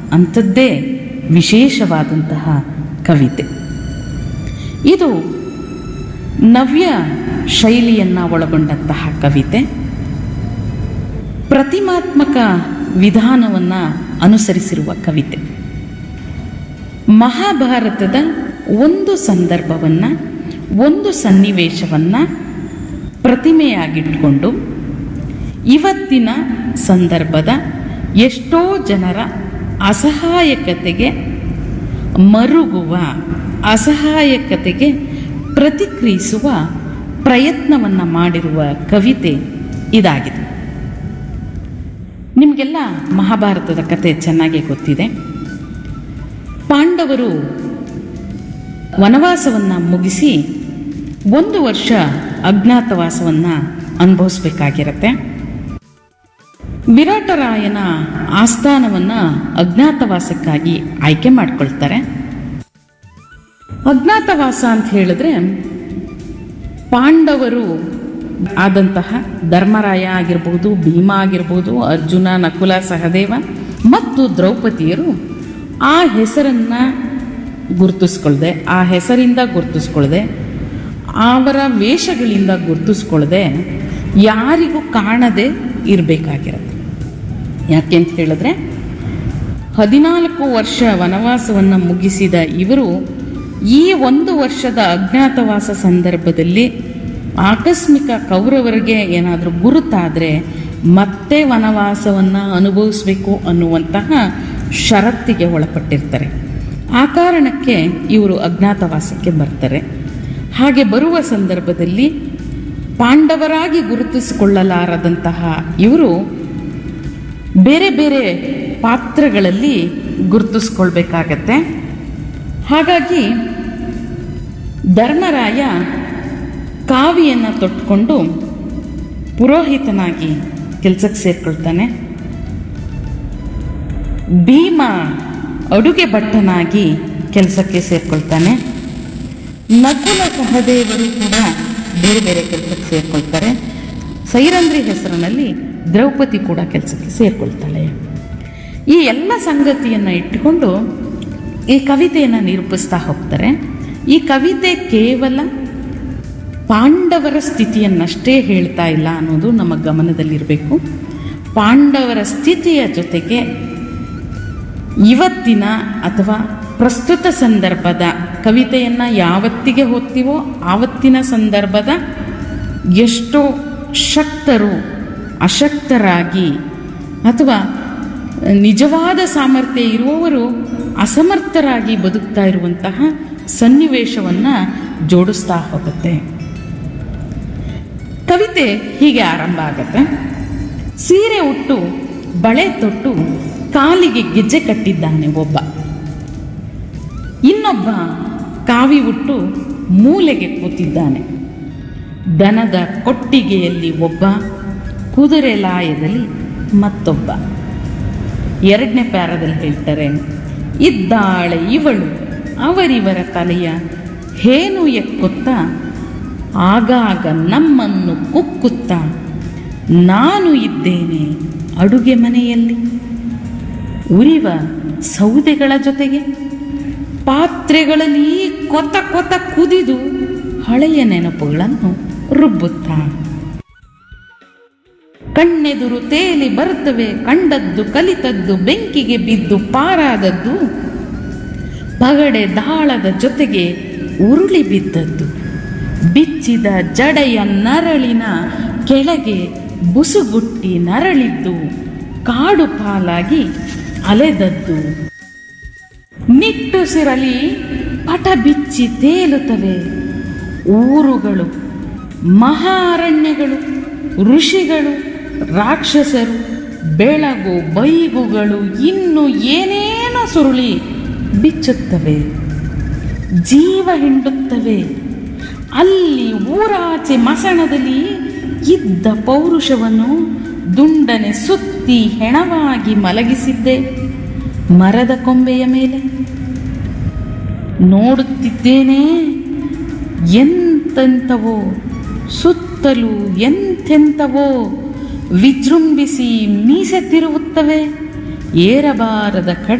ಅಂಥದ್ದೇ ವಿಶೇಷವಾದಂತಹ ಕವಿತೆ ಇದು ನವ್ಯ ಶೈಲಿಯನ್ನು ಒಳಗೊಂಡಂತಹ ಕವಿತೆ ಪ್ರತಿಮಾತ್ಮಕ ವಿಧಾನವನ್ನು ಅನುಸರಿಸಿರುವ ಕವಿತೆ ಮಹಾಭಾರತದ ಒಂದು ಸಂದರ್ಭವನ್ನು ಒಂದು ಸನ್ನಿವೇಶವನ್ನು ಪ್ರತಿಮೆಯಾಗಿಟ್ಕೊಂಡು ಇವತ್ತಿನ ಸಂದರ್ಭದ ಎಷ್ಟೋ ಜನರ ಅಸಹಾಯಕತೆಗೆ ಮರುಗುವ ಅಸಹಾಯಕತೆಗೆ ಪ್ರತಿಕ್ರಿಯಿಸುವ ಪ್ರಯತ್ನವನ್ನು ಮಾಡಿರುವ ಕವಿತೆ ಇದಾಗಿದೆ ನಿಮಗೆಲ್ಲ ಮಹಾಭಾರತದ ಕತೆ ಚೆನ್ನಾಗಿ ಗೊತ್ತಿದೆ ಪಾಂಡವರು ವನವಾಸವನ್ನು ಮುಗಿಸಿ ಒಂದು ವರ್ಷ ಅಜ್ಞಾತವಾಸವನ್ನು ಅನುಭವಿಸ್ಬೇಕಾಗಿರತ್ತೆ ವಿರಾಟರಾಯನ ಆಸ್ಥಾನವನ್ನು ಅಜ್ಞಾತವಾಸಕ್ಕಾಗಿ ಆಯ್ಕೆ ಮಾಡ್ಕೊಳ್ತಾರೆ ಅಜ್ಞಾತವಾಸ ಅಂತ ಹೇಳಿದ್ರೆ ಪಾಂಡವರು ಆದಂತಹ ಧರ್ಮರಾಯ ಆಗಿರ್ಬೋದು ಭೀಮ ಆಗಿರ್ಬೋದು ಅರ್ಜುನ ನಕುಲ ಸಹದೇವ ಮತ್ತು ದ್ರೌಪದಿಯರು ಆ ಹೆಸರನ್ನು ಗುರುತಿಸ್ಕೊಳ್ದೆ ಆ ಹೆಸರಿಂದ ಗುರುತಿಸ್ಕೊಳ್ದೆ ಅವರ ವೇಷಗಳಿಂದ ಗುರುತಿಸ್ಕೊಳ್ದೆ ಯಾರಿಗೂ ಕಾಣದೆ ಇರಬೇಕಾಗಿರುತ್ತೆ ಯಾಕೆ ಅಂತ ಹೇಳಿದ್ರೆ ಹದಿನಾಲ್ಕು ವರ್ಷ ವನವಾಸವನ್ನು ಮುಗಿಸಿದ ಇವರು ಈ ಒಂದು ವರ್ಷದ ಅಜ್ಞಾತವಾಸ ಸಂದರ್ಭದಲ್ಲಿ ಆಕಸ್ಮಿಕ ಕೌರವರಿಗೆ ಏನಾದರೂ ಗುರುತಾದರೆ ಮತ್ತೆ ವನವಾಸವನ್ನು ಅನುಭವಿಸಬೇಕು ಅನ್ನುವಂತಹ ಷರತ್ತಿಗೆ ಒಳಪಟ್ಟಿರ್ತಾರೆ ಆ ಕಾರಣಕ್ಕೆ ಇವರು ಅಜ್ಞಾತವಾಸಕ್ಕೆ ಬರ್ತಾರೆ ಹಾಗೆ ಬರುವ ಸಂದರ್ಭದಲ್ಲಿ ಪಾಂಡವರಾಗಿ ಗುರುತಿಸಿಕೊಳ್ಳಲಾರದಂತಹ ಇವರು ಬೇರೆ ಬೇರೆ ಪಾತ್ರಗಳಲ್ಲಿ ಗುರುತಿಸ್ಕೊಳ್ಬೇಕಾಗತ್ತೆ ಹಾಗಾಗಿ ಧರ್ಮರಾಯ ಕಾವಿಯನ್ನು ತೊಟ್ಕೊಂಡು ಪುರೋಹಿತನಾಗಿ ಕೆಲಸಕ್ಕೆ ಸೇರ್ಕೊಳ್ತಾನೆ ಭೀಮ ಅಡುಗೆ ಭಟ್ಟನಾಗಿ ಕೆಲಸಕ್ಕೆ ಸೇರ್ಕೊಳ್ತಾನೆ ನಕುಲ ಸಹದೇವರು ಕೂಡ ಬೇರೆ ಬೇರೆ ಕೆಲಸಕ್ಕೆ ಸೇರ್ಕೊಳ್ತಾರೆ ಸೈರಂಧ್ರಿ ಹೆಸರಿನಲ್ಲಿ ದ್ರೌಪದಿ ಕೂಡ ಕೆಲಸಕ್ಕೆ ಸೇರ್ಕೊಳ್ತಾಳೆ ಈ ಎಲ್ಲ ಸಂಗತಿಯನ್ನು ಇಟ್ಟುಕೊಂಡು ಈ ಕವಿತೆಯನ್ನು ನಿರೂಪಿಸ್ತಾ ಹೋಗ್ತಾರೆ ಈ ಕವಿತೆ ಕೇವಲ ಪಾಂಡವರ ಸ್ಥಿತಿಯನ್ನಷ್ಟೇ ಹೇಳ್ತಾ ಇಲ್ಲ ಅನ್ನೋದು ನಮ್ಮ ಗಮನದಲ್ಲಿರಬೇಕು ಪಾಂಡವರ ಸ್ಥಿತಿಯ ಜೊತೆಗೆ ಇವತ್ತಿನ ಅಥವಾ ಪ್ರಸ್ತುತ ಸಂದರ್ಭದ ಕವಿತೆಯನ್ನು ಯಾವತ್ತಿಗೆ ಓದ್ತೀವೋ ಆವತ್ತಿನ ಸಂದರ್ಭದ ಎಷ್ಟೋ ಶಕ್ತರು ಅಶಕ್ತರಾಗಿ ಅಥವಾ ನಿಜವಾದ ಸಾಮರ್ಥ್ಯ ಇರುವವರು ಅಸಮರ್ಥರಾಗಿ ಬದುಕ್ತಾ ಇರುವಂತಹ ಸನ್ನಿವೇಶವನ್ನು ಜೋಡಿಸ್ತಾ ಹೋಗುತ್ತೆ ಕವಿತೆ ಹೀಗೆ ಆರಂಭ ಆಗತ್ತೆ ಸೀರೆ ಉಟ್ಟು ಬಳೆ ತೊಟ್ಟು ಕಾಲಿಗೆ ಗೆಜ್ಜೆ ಕಟ್ಟಿದ್ದಾನೆ ಒಬ್ಬ ಇನ್ನೊಬ್ಬ ಕಾವಿ ಉಟ್ಟು ಮೂಲೆಗೆ ಕೂತಿದ್ದಾನೆ ದನದ ಕೊಟ್ಟಿಗೆಯಲ್ಲಿ ಒಬ್ಬ ಕುದುರೆ ಲಾಯದಲ್ಲಿ ಮತ್ತೊಬ್ಬ ಎರಡನೇ ಪ್ಯಾರದಲ್ಲಿ ಹೇಳ್ತಾರೆ ಇದ್ದಾಳೆ ಇವಳು ಅವರಿವರ ತಲೆಯ ಹೇನು ಎಕ್ಕುತ್ತಾ ಆಗಾಗ ನಮ್ಮನ್ನು ಕುಕ್ಕುತ್ತಾ ನಾನು ಇದ್ದೇನೆ ಅಡುಗೆ ಮನೆಯಲ್ಲಿ ಉರಿವ ಸೌದೆಗಳ ಜೊತೆಗೆ ಪಾತ್ರೆಗಳಲ್ಲಿ ಕೊತ ಕೊತ ಕುದಿದು ಹಳೆಯ ನೆನಪುಗಳನ್ನು ರುಬ್ಬುತ್ತಾ ಕಣ್ಣೆದುರು ತೇಲಿ ಬರುತ್ತವೆ ಕಂಡದ್ದು ಕಲಿತದ್ದು ಬೆಂಕಿಗೆ ಬಿದ್ದು ಪಾರಾದದ್ದು ಪಗಡೆ ದಾಳದ ಜೊತೆಗೆ ಉರುಳಿ ಬಿದ್ದದ್ದು ಬಿಚ್ಚಿದ ಜಡೆಯ ನರಳಿನ ಕೆಳಗೆ ಬುಸುಗುಟ್ಟಿ ನರಳಿದ್ದು ಕಾಡು ಪಾಲಾಗಿ ಅಲೆದದ್ದು ನಿಟ್ಟುಸಿರಲಿ ಪಟ ಬಿಚ್ಚಿ ತೇಲುತ್ತವೆ ಊರುಗಳು ಮಹಾರಣ್ಯಗಳು ಋಷಿಗಳು ರಾಕ್ಷಸರು ಬೆಳಗು ಬೈಗುಗಳು ಇನ್ನು ಏನೇನೋ ಸುರುಳಿ ಬಿಚ್ಚುತ್ತವೆ ಜೀವ ಹಿಂಡುತ್ತವೆ ಅಲ್ಲಿ ಊರಾಚೆ ಮಸಣದಲ್ಲಿ ಇದ್ದ ಪೌರುಷವನ್ನು ದುಂಡನೆ ಸುತ್ತಿ ಹೆಣವಾಗಿ ಮಲಗಿಸಿದ್ದೆ ಮರದ ಕೊಂಬೆಯ ಮೇಲೆ ನೋಡುತ್ತಿದ್ದೇನೆ ಎಂತೆಂಥವೋ ಸುತ್ತಲೂ ಎಂತೆಂಥವೋ ವಿಜೃಂಭಿಸಿ ಮೀಸೆ ತಿರುವುತ್ತವೆ ಏರಬಾರದ ಕಡೆ